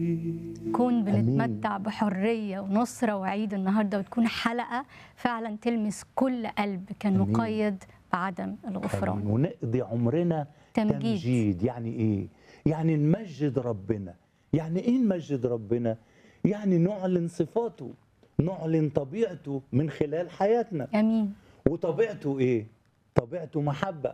نكون بنتمتع بحرية ونصرة وعيد النهاردة وتكون حلقة فعلا تلمس كل قلب كان أمين. مقيد بعدم آمين. الغفران ونقضي عمرنا تمجيد. تمجيد يعني ايه يعني نمجد ربنا يعني ايه نمجد ربنا يعني نعلن صفاته نعلن طبيعته من خلال حياتنا أمين وطبيعته ايه طبيعته محبة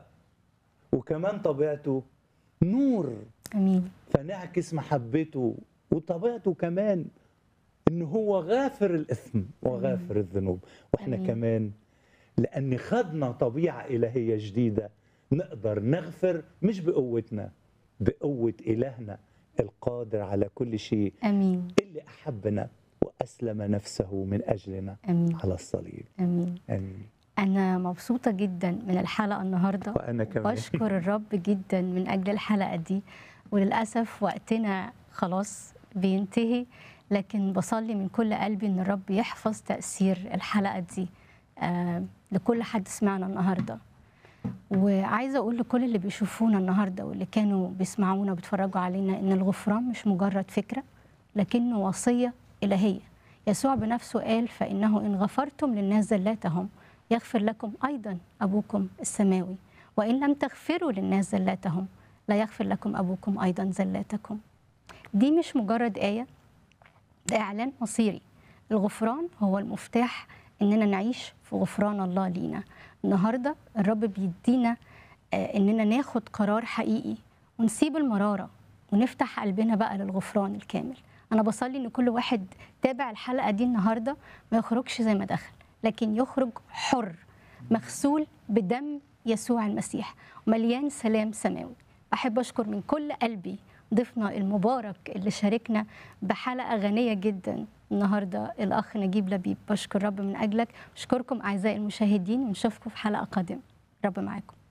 وكمان طبيعته نور أمين فنعكس محبته وطبيعته كمان ان هو غافر الاثم وغافر الذنوب واحنا أمين. كمان لان خدنا طبيعه الهيه جديده نقدر نغفر مش بقوتنا بقوه الهنا القادر على كل شيء أمين اللي احبنا واسلم نفسه من اجلنا أمين على الصليب أمين امين أنا مبسوطة جدا من الحلقة النهاردة وانا كمان بشكر الرب جدا من أجل الحلقة دي وللأسف وقتنا خلاص بينتهي لكن بصلي من كل قلبي إن الرب يحفظ تأثير الحلقة دي آه لكل حد سمعنا النهاردة وعايزة أقول لكل اللي بيشوفونا النهاردة واللي كانوا بيسمعونا وبيتفرجوا علينا إن الغفران مش مجرد فكرة لكنه وصية إلهية يسوع بنفسه قال فإنه إن غفرتم للناس زلاتهم يغفر لكم أيضا أبوكم السماوي وإن لم تغفروا للناس زلاتهم لا يغفر لكم أبوكم أيضا زلاتكم دي مش مجرد آية ده إعلان مصيري الغفران هو المفتاح إننا نعيش في غفران الله لينا النهاردة الرب بيدينا آه، إننا ناخد قرار حقيقي ونسيب المرارة ونفتح قلبنا بقى للغفران الكامل أنا بصلي إن كل واحد تابع الحلقة دي النهاردة ما يخرجش زي ما دخل لكن يخرج حر مغسول بدم يسوع المسيح مليان سلام سماوي أحب أشكر من كل قلبي ضيفنا المبارك اللي شاركنا بحلقة غنية جدا النهاردة الأخ نجيب لبيب بشكر رب من أجلك بشكركم أعزائي المشاهدين ونشوفكم في حلقة قادمة رب معاكم